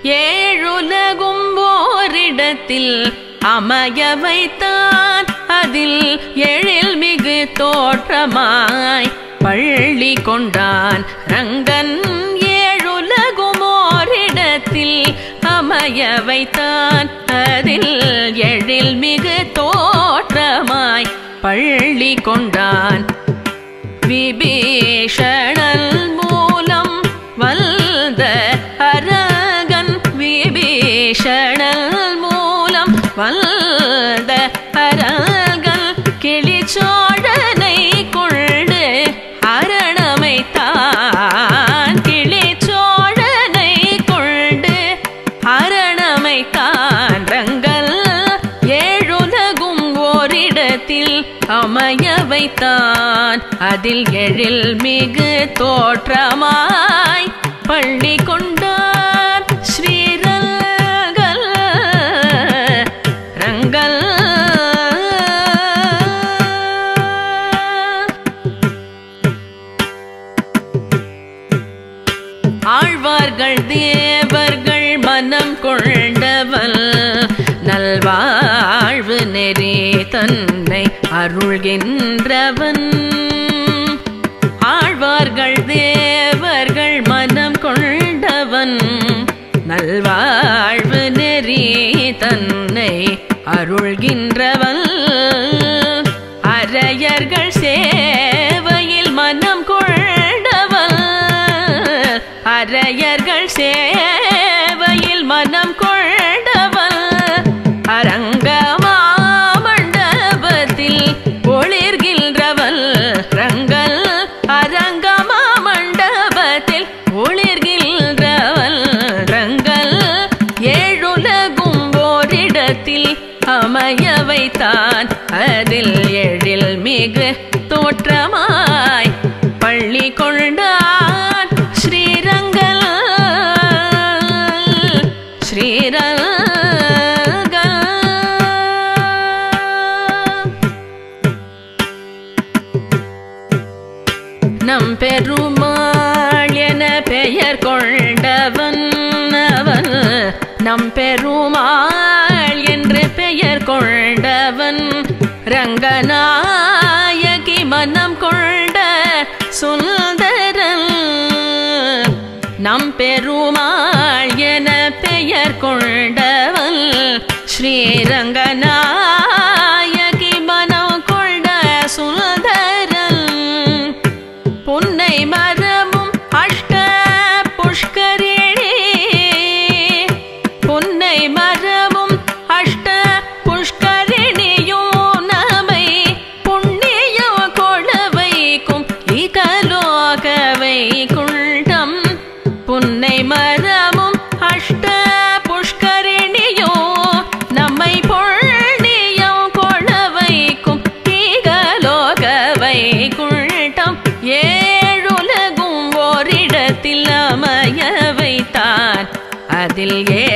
ஏழுலகும் ஓரிடத்தில் அமைய வைத்தான் அதில் எழில் மிகு தோற்றமாய் பள்ளி கொண்டான் ரங்கன் ஏழுலகும் ஓரிடத்தில் அமைய வைத்தான் அதில் எழில் மிகு தோற்றமாய் பள்ளி கொண்டான் விபீஷணல் மூலம் வல்த அரகன் விபீஷணல் மூலம் வல்த அரகன் கிளிச்சோழனை கொண்டு அரணமைத்தான் கிளிச்சோழனை கொண்டு அரணமைத்தான் ரங்கல் ஏழுலகும் ஓரிடத்தில் அமைய வைத்தான் அதில் எழில் மிகு தோற்றமாய் பள்ளி கொண்டான் ஸ்ரீரங்கல் ரங்கல் ஆழ்வார்கள் தேவர்கள் மனம் கொண்டவன் நல்வாழ்வு நெறி தன்னை அருள்கின்றவன் ஆழ்வார்கள் தேவர்கள் மனம் கொண்டவன் நல்வாழ்வு நெறி தன்னை அருள்கின்றவன் அரையர்கள் சேவையில் மனம் கொண்டவன் அரையர்கள் சேவையில் மனம் கொண்டவன் அரங்கமா மண்டபத்தில் ஒளிர்கின்றவன் ரங்கல் அரங்கமா மண்டபத்தில் ஒளிர்கின்றவன் ரங்கல் ஏழுலகும் ஓரிடத்தில் அமைய வைத்தான் அதில் எழில் மிகு தோற்றமாய் பள்ளி கொண்டான் ஸ்ரீரங்கல் ஸ்ரீரங்கல் நம் பெருமாள் என பெயர் கொண்டவன் அவன் நம் பெருமாள் என்று பெயர் கொண்டவன் ரங்கநாயகி மனம் கொண்ட சுந்தரன் நம் பெருமாள் என பெயர் கொண்டவன் ஸ்ரீரங்கநாயகி மனம் கொண்ட சுந்தரன் புன்னை மரமும் அஷ்ட புஷ்கரிணி புன்னை மரமும் அஷ்ட புஷ்கரிணியும் நமை புண்ணியம் கொளவைக்கும் இகலோகவை குண்டம் புன்னை மரமும் அஷ்ட புஷ்கரிணியோ நம்மை பொள்ளியம் கொளவைக்கும் ஈகலோகவை குண்டம் ஏழுலகும் ஓரிடத்தில் அமைய வைத்தான் அதில்